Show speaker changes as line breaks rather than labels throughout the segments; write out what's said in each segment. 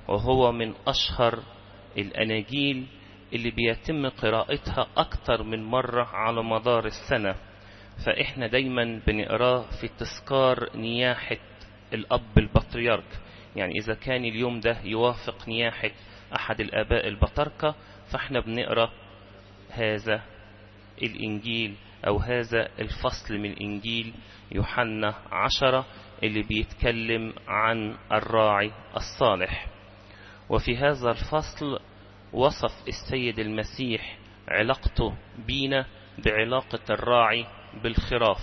وهو من أشهر الأناجيل اللي بيتم قراءتها أكتر من مرة على مدار السنة فإحنا دايما بنقراه في تذكار نياحة الأب البطريرك يعني إذا كان اليوم ده يوافق نياحة أحد الآباء البطركة فإحنا بنقرأ هذا الإنجيل أو هذا الفصل من الإنجيل يوحنا عشرة اللي بيتكلم عن الراعي الصالح وفي هذا الفصل وصف السيد المسيح علاقته بينا بعلاقة الراعي بالخراف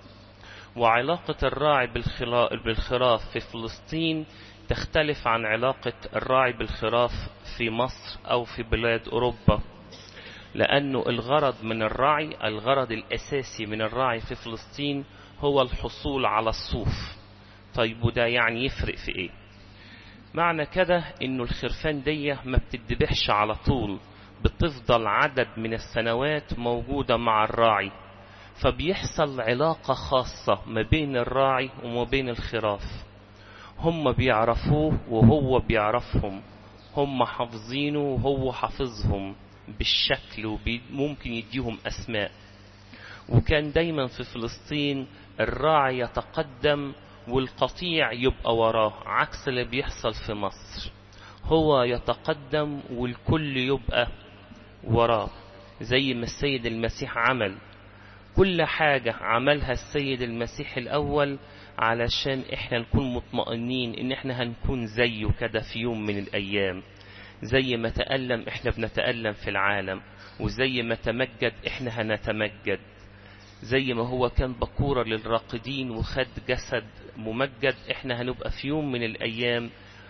وعلاقة الراعي بالخراف في فلسطين تختلف عن علاقة الراعي بالخراف في مصر أو في بلاد أوروبا لأنه الغرض من الراعي الغرض الأساسي من الراعي في فلسطين هو الحصول على الصوف طيب وده يعني يفرق في ايه معنى كده انه الخرفان دي ما بتدبحش على طول بتفضل عدد من السنوات موجودة مع الراعي فبيحصل علاقة خاصة ما بين الراعي وما بين الخراف هم بيعرفوه وهو بيعرفهم هم حافظينه وهو حافظهم بالشكل وممكن يديهم أسماء وكان دايما في فلسطين الراعي يتقدم والقطيع يبقى وراه عكس اللي بيحصل في مصر هو يتقدم والكل يبقى وراه زي ما السيد المسيح عمل كل حاجة عملها السيد المسيح الأول علشان احنا نكون مطمئنين ان احنا هنكون زيه كده في يوم من الأيام زي ما تألم احنا بنتألم في العالم وزي ما تمجد احنا هنتمجد زي ما هو كان بكورة للراقدين وخد جسد ممجد احنا هنبقى في يوم من الأيام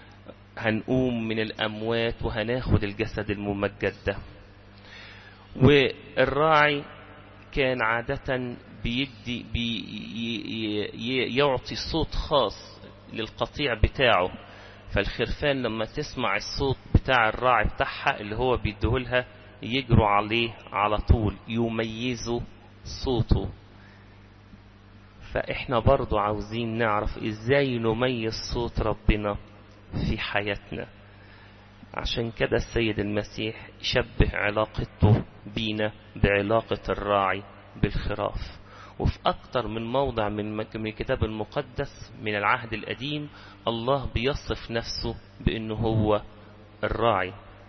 هنقوم من الأموات وهناخد الجسد الممجد ده والراعي كان عادة بيدي بي يعطي صوت خاص للقطيع بتاعه فالخرفان لما تسمع الصوت بتاع الراعي بتاعها اللي هو بيديهولها يجروا عليه على طول يميزوا صوته فاحنا برضو عاوزين نعرف ازاي نميز صوت ربنا في حياتنا عشان كده السيد المسيح شبه علاقته بينا بعلاقة الراعي بالخراف وفي أكتر من موضع من الكتاب المقدس من العهد القديم الله بيصف نفسه بأنه هو الراعي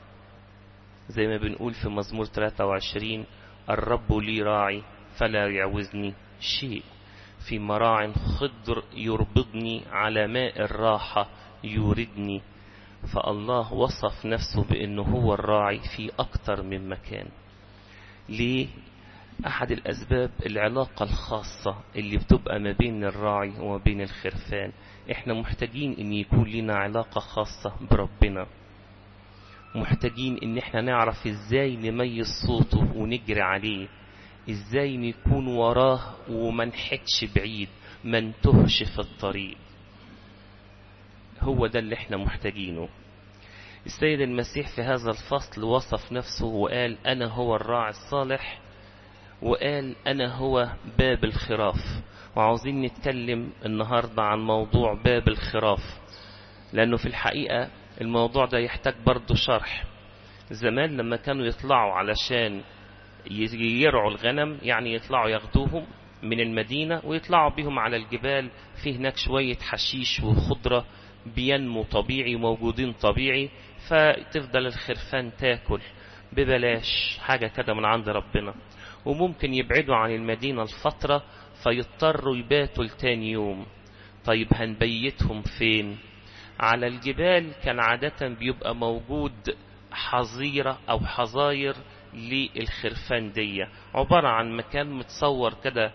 زي ما بنقول في مزمور 23 الرب لي راعي فلا يعوزني شيء في مراع خضر يربضني على ماء الراحة يوردني فالله وصف نفسه بأنه هو الراعي في أكتر من مكان ليه؟ أحد الأسباب العلاقة الخاصة اللي بتبقى ما بين الراعي وما بين الخرفان إحنا محتاجين إن يكون لنا علاقة خاصة بربنا محتاجين إن إحنا نعرف إزاي نميز صوته ونجري عليه إزاي نكون وراه وما نحدش بعيد ما نتهش في الطريق هو ده اللي احنا محتاجينه السيد المسيح في هذا الفصل وصف نفسه وقال أنا هو الراعي الصالح وقال أنا هو باب الخراف وعاوزين نتكلم النهاردة عن موضوع باب الخراف لأنه في الحقيقة الموضوع ده يحتاج برضه شرح زمان لما كانوا يطلعوا علشان يرعوا الغنم يعني يطلعوا ياخدوهم من المدينة ويطلعوا بهم على الجبال في هناك شوية حشيش وخضرة بينمو طبيعي وموجودين طبيعي فتفضل الخرفان تاكل ببلاش حاجة كده من عند ربنا وممكن يبعدوا عن المدينة الفترة فيضطروا يباتوا لتاني يوم طيب هنبيتهم فين على الجبال كان عادة بيبقى موجود حظيرة أو حظاير للخرفان دي عبارة عن مكان متصور كده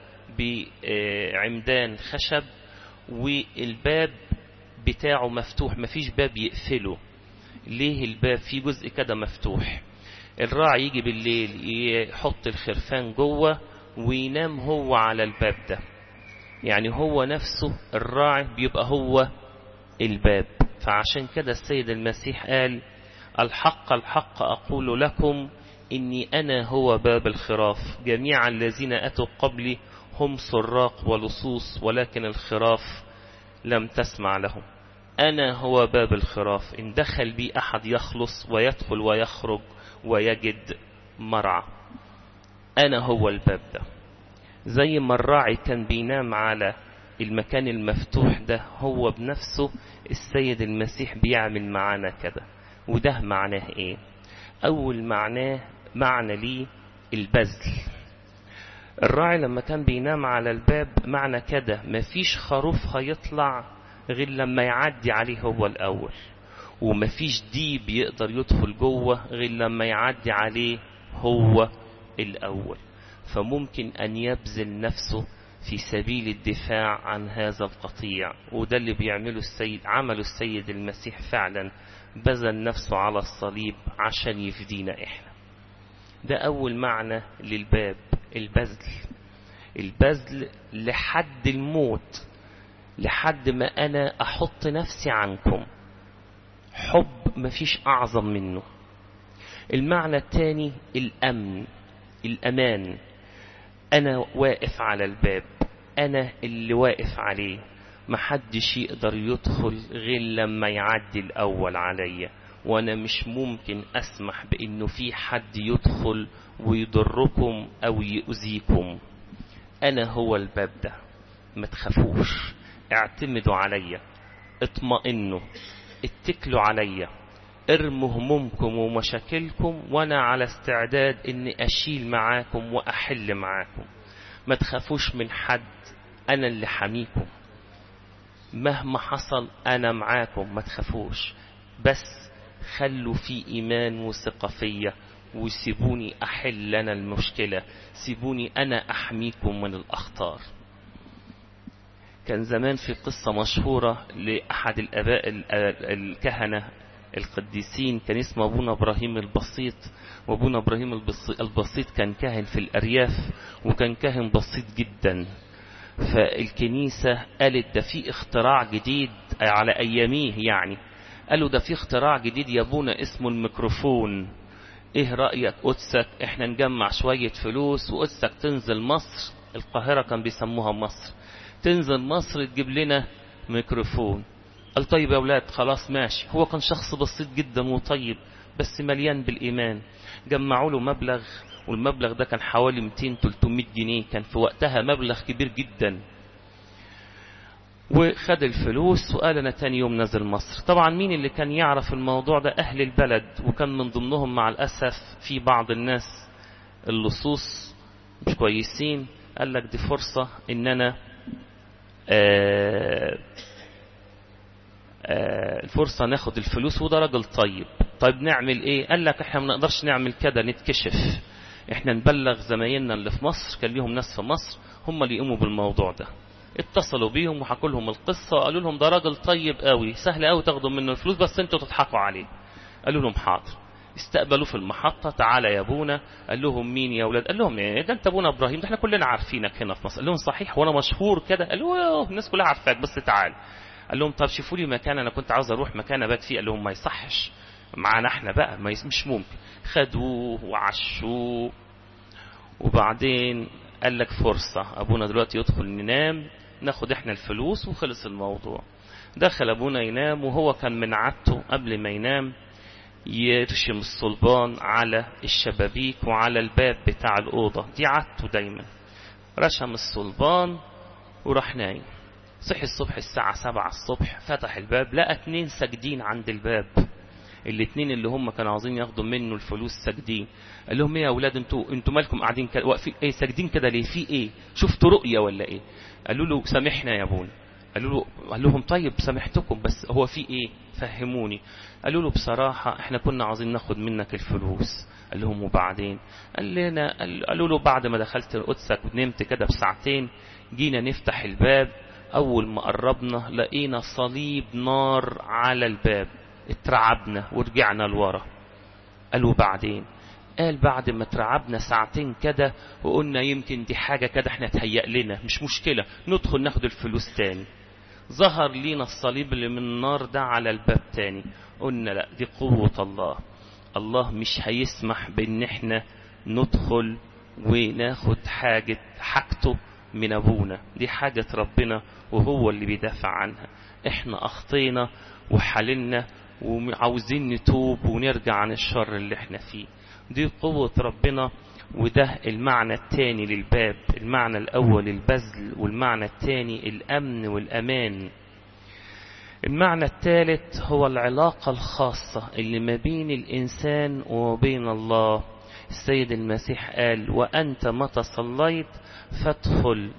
بعمدان خشب والباب بتاعه مفتوح مفيش باب يقفله ليه الباب في جزء كده مفتوح الراعي يجي بالليل يحط الخرفان جوه وينام هو على الباب ده يعني هو نفسه الراعي بيبقى هو الباب فعشان كده السيد المسيح قال الحق الحق أقول لكم إني أنا هو باب الخراف جميع الذين أتوا قبلي هم سراق ولصوص ولكن الخراف لم تسمع لهم أنا هو باب الخراف إن دخل بي أحد يخلص ويدخل ويخرج ويجد مرعى أنا هو الباب ده زي ما الراعي كان بينام على المكان المفتوح ده هو بنفسه السيد المسيح بيعمل معانا كده وده معناه ايه اول معناه معنى ليه البذل الراعي لما كان بينام على الباب معنى كده مفيش خروف هيطلع غير لما يعدي عليه هو الاول ومفيش ديب يقدر يدخل جوه غير لما يعدي عليه هو الاول فممكن ان يبذل نفسه في سبيل الدفاع عن هذا القطيع وده اللي بيعمله السيد عمله السيد المسيح فعلا بذل نفسه على الصليب عشان يفدينا احنا ده اول معنى للباب البذل البذل لحد الموت لحد ما انا احط نفسي عنكم حب مفيش اعظم منه المعنى الثاني الامن الامان انا واقف على الباب انا اللي واقف عليه محدش يقدر يدخل غير لما يعدي الاول عليا وانا مش ممكن اسمح بانه في حد يدخل ويضركم او يؤذيكم انا هو الباب ده ما تخافوش اعتمدوا عليا اطمئنوا اتكلوا عليا ارموا همومكم ومشاكلكم وانا على استعداد اني اشيل معاكم واحل معاكم ما تخافوش من حد انا اللي حميكم مهما حصل انا معاكم ما تخافوش بس خلوا في ايمان وثقه فيا وسيبوني احل انا المشكله سيبوني انا احميكم من الاخطار كان زمان في قصة مشهورة لأحد الآباء الكهنة القديسين كان اسمه أبونا إبراهيم البسيط وأبونا إبراهيم البسيط كان كاهن في الأرياف وكان كاهن بسيط جدا فالكنيسة قالت ده في اختراع جديد على أياميه يعني قالوا ده في اختراع جديد يا أبونا اسمه الميكروفون ايه رأيك قدسك احنا نجمع شوية فلوس وقدسك تنزل مصر القاهرة كان بيسموها مصر تنزل مصر تجيب لنا ميكروفون قال طيب يا أولاد خلاص ماشي هو كان شخص بسيط جدا وطيب بس مليان بالإيمان جمعوا له مبلغ والمبلغ ده كان حوالي 200-300 جنيه كان في وقتها مبلغ كبير جدا وخد الفلوس وقال أنا تاني يوم نزل مصر طبعا مين اللي كان يعرف الموضوع ده أهل البلد وكان من ضمنهم مع الأسف في بعض الناس اللصوص مش كويسين قال لك دي فرصة إن أنا آه آه الفرصة ناخد الفلوس وده راجل طيب طيب نعمل ايه قال لك احنا ما نقدرش نعمل كده نتكشف احنا نبلغ زمايلنا اللي في مصر كان ليهم ناس في مصر هم اللي يقوموا بالموضوع ده اتصلوا بيهم وحكوا لهم القصة وقالوا لهم ده راجل طيب قوي سهل قوي تاخدوا منه الفلوس بس انتوا تضحكوا عليه قالوا لهم حاضر استقبلوه في المحطة تعالى يا ابونا قال لهم مين يا اولاد قال لهم ايه ده انت ابونا ابراهيم ده احنا كلنا عارفينك هنا في مصر قال لهم صحيح وانا مشهور كده قالوا له الناس كلها عارفاك بس تعال قال لهم طب شوفوا لي مكان انا كنت عاوز اروح مكان ابات فيه قال لهم ما يصحش معانا احنا بقى ما يس... مش ممكن خدوه وعشوه وبعدين قال لك فرصة ابونا دلوقتي يدخل ننام ناخد احنا الفلوس وخلص الموضوع دخل ابونا ينام وهو كان من عادته قبل ما ينام يرشم الصلبان على الشبابيك وعلى الباب بتاع الأوضة دي عادته دايما رشم الصلبان وراح نايم صحي الصبح الساعة سبعة الصبح فتح الباب لقى اتنين ساجدين عند الباب الاتنين اللي هم كانوا عاوزين ياخدوا منه الفلوس ساجدين قال لهم ايه يا اولاد انتوا انتوا مالكم قاعدين كده واقفين ايه ساجدين كده ليه في ايه شفتوا رؤية ولا ايه قالوا له سامحنا يا ابونا قالوا له قال لهم طيب سامحتكم بس هو في ايه فهموني قالوا له بصراحة احنا كنا عاوزين ناخد منك الفلوس قال لهم وبعدين قال لنا قالوا له بعد ما دخلت قدسك ونمت كده بساعتين جينا نفتح الباب اول ما قربنا لقينا صليب نار على الباب اترعبنا ورجعنا لورا قالوا بعدين قال بعد ما اترعبنا ساعتين كده وقلنا يمكن دي حاجة كده احنا تهيأ لنا مش مشكلة ندخل ناخد الفلوس تاني ظهر لينا الصليب اللي من النار ده على الباب تاني قلنا لا دي قوة الله الله مش هيسمح بان احنا ندخل وناخد حاجة حاجته من أبونا دي حاجة ربنا وهو اللي بيدافع عنها احنا أخطينا وحللنا وعاوزين نتوب ونرجع عن الشر اللي احنا فيه دي قوة ربنا وده المعنى الثاني للباب المعنى الأول البذل والمعنى الثاني الأمن والأمان المعنى الثالث هو العلاقة الخاصة اللي ما بين الإنسان وبين الله السيد المسيح قال وأنت متى صليت فادخل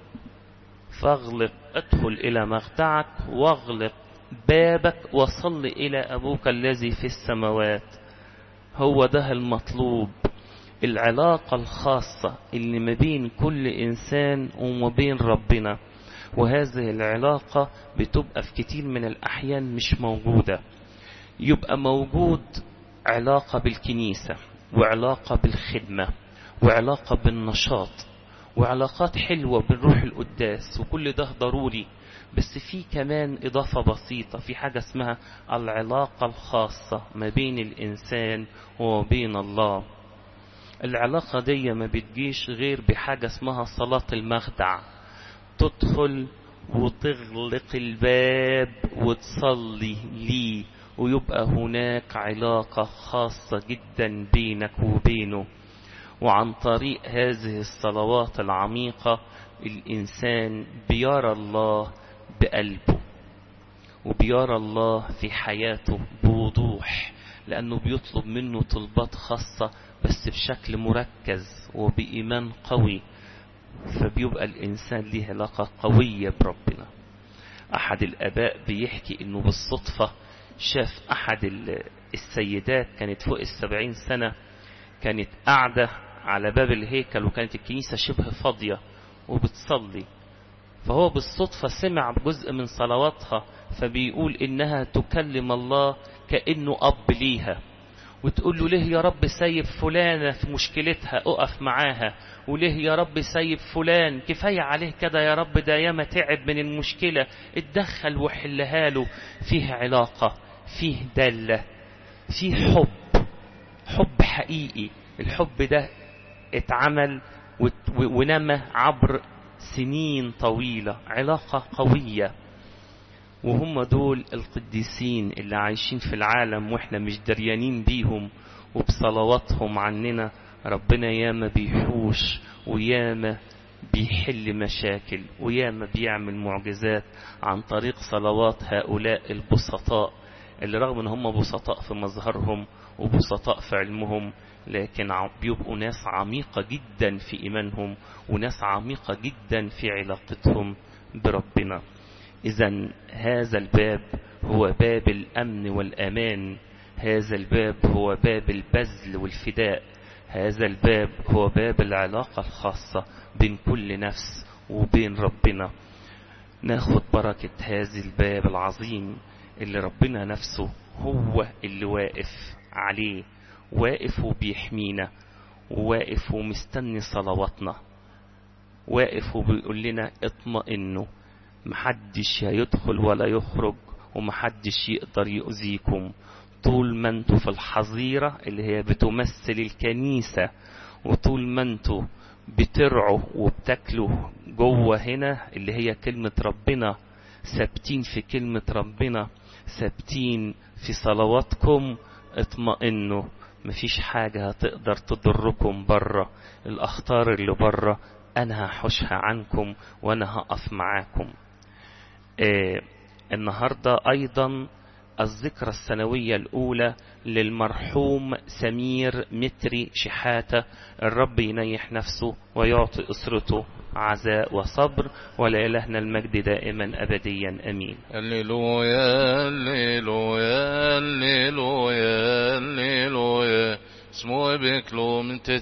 فاغلق ادخل إلى مخدعك واغلق بابك وصل إلى أبوك الذي في السماوات هو ده المطلوب العلاقة الخاصة اللي ما بين كل إنسان وما بين ربنا وهذه العلاقة بتبقى في كتير من الأحيان مش موجودة يبقى موجود علاقة بالكنيسة وعلاقة بالخدمة وعلاقة بالنشاط وعلاقات حلوة بنروح القداس وكل ده ضروري بس في كمان إضافة بسيطة في حاجة اسمها العلاقة الخاصة ما بين الإنسان وبين الله العلاقة دي ما بتجيش غير بحاجة اسمها صلاة المخدع تدخل وتغلق الباب وتصلي ليه ويبقى هناك علاقة خاصة جدا بينك وبينه وعن طريق هذه الصلوات العميقة الإنسان بيرى الله بقلبه وبيرى الله في حياته بوضوح لأنه بيطلب منه طلبات خاصة بس بشكل مركز وبإيمان قوي فبيبقى الإنسان ليه علاقة قوية بربنا أحد الآباء بيحكي إنه بالصدفة شاف أحد السيدات كانت فوق السبعين سنة كانت قاعدة على باب الهيكل وكانت الكنيسة شبه فاضية وبتصلي فهو بالصدفة سمع جزء من صلواتها فبيقول إنها تكلم الله كأنه أب ليها وتقول له ليه يا رب سايب فلانة في مشكلتها أقف معاها وليه يا رب سايب فلان كفاية عليه كده يا رب ده ياما تعب من المشكلة اتدخل وحلها له فيه علاقة فيه دلة فيه حب حب حقيقي الحب ده اتعمل ونمى عبر سنين طويلة علاقة قوية وهم دول القديسين اللي عايشين في العالم واحنا مش دريانين بيهم وبصلواتهم عننا ربنا ياما بيحوش وياما بيحل مشاكل وياما بيعمل معجزات عن طريق صلوات هؤلاء البسطاء اللي رغم ان هم بسطاء في مظهرهم وبسطاء في علمهم لكن بيبقوا ناس عميقة جدا في إيمانهم وناس عميقة جدا في علاقتهم بربنا إذا هذا الباب هو باب الأمن والأمان هذا الباب هو باب البذل والفداء هذا الباب هو باب العلاقة الخاصة بين كل نفس وبين ربنا ناخد بركة هذا الباب العظيم اللي ربنا نفسه هو اللي واقف عليه واقف وبيحمينا واقف ومستني صلواتنا واقف وبيقول لنا اطمئنوا محدش هيدخل ولا يخرج ومحدش يقدر يؤذيكم طول ما انتوا في الحظيرة اللي هي بتمثل الكنيسة وطول ما انتوا بترعوا وبتاكلوا جوه هنا اللي هي كلمة ربنا ثابتين في كلمة ربنا ثابتين في صلواتكم اطمئنوا مفيش حاجة هتقدر تضركم بره الأخطار اللي بره أنا هحوشها عنكم وأنا هقف معاكم آه النهاردة أيضا الذكرى السنوية الأولى للمرحوم سمير متري شحاتة الرب ينيح نفسه ويعطي أسرته عزاء وصبر ولإلهنا المجد دائما أبديا أمين
هللويا هللويا هللويا هللويا اسمه بكلو من